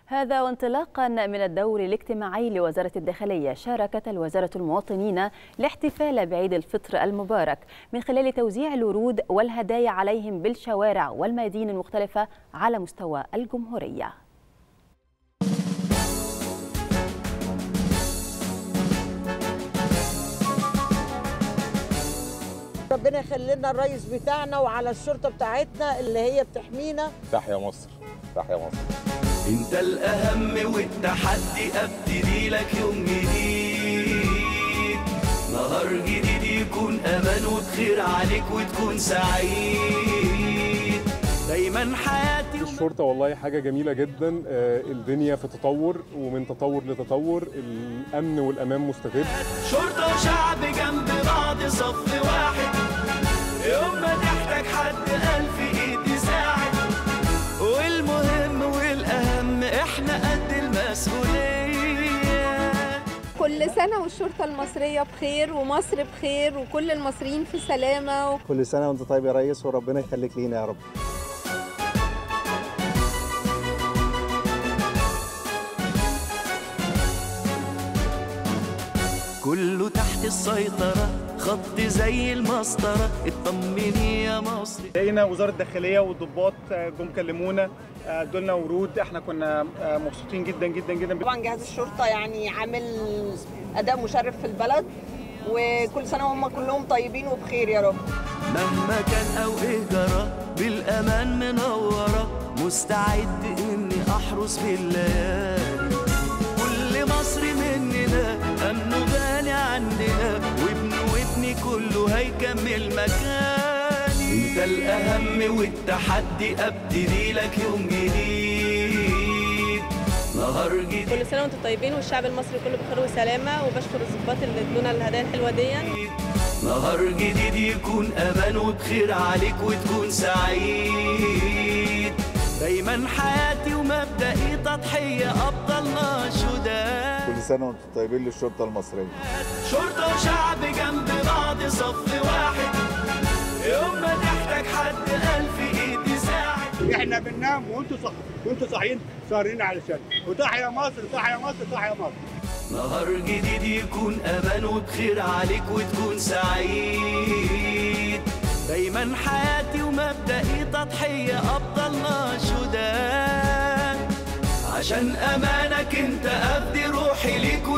هذا وانطلاقا من الدور الاجتماعي لوزارة الداخلية شاركت الوزارة المواطنين الاحتفال بعيد الفطر المبارك من خلال توزيع الورود والهدايا عليهم بالشوارع والميادين المختلفة على مستوى الجمهورية ربنا يخلي لنا الرئيس بتاعنا وعلى الشرطه بتاعتنا اللي هي بتحمينا تحيا مصر تحيا مصر انت الاهم والتحدي ابتدي لك يوم جديد نهار جديد يكون امان وبخير عليك وتكون سعيد دايما حياتي الشرطة والله حاجة جميلة جدا آه، الدنيا في تطور ومن تطور لتطور الأمن والأمان مستتب شرطة وشعب جنب بعض صف واحد يوم ما تحتاج حد ألف إيد يساعد والمهم والأهم إحنا قد المسؤولية كل سنة والشرطة المصرية بخير ومصر بخير وكل المصريين في سلامة كل سنة وانت طيب يا ريس وربنا يخليك لينا يا رب كله تحت السيطرة خط زي المسطرة اطمني يا مصر لقينا وزاره الداخليه والضباط جم كلمونا ادولنا ورود احنا كنا مبسوطين جدا جدا جدا طبعا جهاز الشرطه يعني عامل اداء مشرف في البلد وكل سنه وهم كلهم طيبين وبخير يا رب مهما كان او ايه جرى بالامان منوره مستعد اني احرس في الليالي كل مصري مننا امنه غالي عندنا وابن وابني كله هيكمل مكاني انت الاهم والتحدي ابتدي لك يوم جديد نهار جديد كل سنه وانتم طيبين والشعب المصري كله بخير وسلامه وبشكر الضباط اللي ادونا الهدايا الحلوه دي نهار جديد يكون امان وبخير عليك وتكون سعيد دايما حياتي ومبدئي تضحيه افضل شداد كل سنة وانتم طيبين للشرطة المصرية شرطه وشعب جنب بعض صف واحد يوم ما تحتاج حد الف ايد يساعد احنا بننام وانتوا صح وانتوا صاحيين سهرين علشان وتحيا مصر تحيا مصر تحيا مصر نهار جديد يكون امان وبخير عليك وتكون سعيد دايما حياتي ومبدئي تضحيه افضل شداد عشان امانك انت ابدي روحي ليك